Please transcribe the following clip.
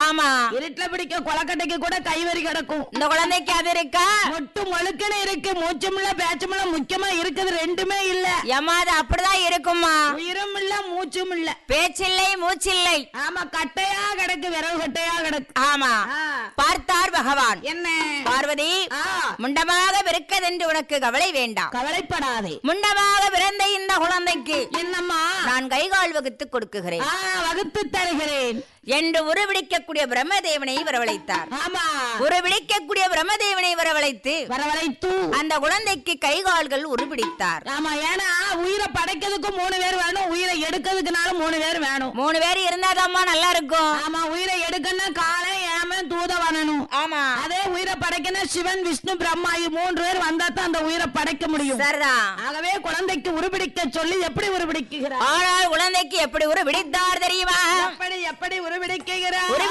ஆமா இருட்டுல பிடிக்க கொலக்கட்டைக்கு கூட கைவரி கிடக்கும் இந்த குழந்தைக்கு அது இருக்கா மொட்டு மொழுக்குன்னு இருக்கு மூச்சுமில்ல பேச்சுமில்ல முக்கியமா இருக்குது ரெண்டுமே இல்ல ஏமா அது அப்படிதான் இருக்குமா உயிரும் இல்ல மூச்சும் இல்ல பேச்சில்லை மூச்சில்லை ஆமா கட்டையா கிடக்கு விரவு கட்டையா கிடக்கு ஆமா ஆ, பார்த்தார் பகவான் என்ன பார்வதி ஆ, முண்டமாக பிறக்கதென்று உனக்கு கவலை வேண்டாம் கவலைப்படாதே முண்டமாக பிறந்த இந்த குழந்தைக்கு என்னம்மா நான் கைகால் வகுத்து கொடுக்குகிறேன் ஆ, வகுத்து தருகிறேன் என்று உருவிடிக்கக்கூடிய பிரம்மதேவனை வரவழைத்தார் ஆமா உருவிடிக்கக்கூடிய பிரம்மதேவனை வரவழைத்து வரவழைத்து அந்த குழந்தைக்கு கைகால்கள் உருபிடித்தார் ஆமா ஏன்னா உயிரை படைக்கிறதுக்கு மூணு பேர் வேணும் உயிரை எடுக்கிறதுக்குனாலும் மூணு பேர் வேணும் மூணு பேர் இருந்தாதாம்மா நல்லா இருக்கும் ஆமா உயிரை எடுக்கணும்னா காலை ஏமன் தூத வரணும் ஆமா அதே உயிரை படைக்கணும் சிவன் விஷ்ணு பிரம்மா இது மூன்று பேர் வந்தா தான் அந்த உயிரை படைக்க முடியும் சரிதான் ஆகவே குழந்தைக்கு உருபிடிக்க சொல்லி எப்படி உருபிடிக்கிறார் ஆனால் குழந்தைக்கு எப்படி உருவிடித்தார் தெரியுமா எப்படி எப்படி உருபிடிக்கிறார்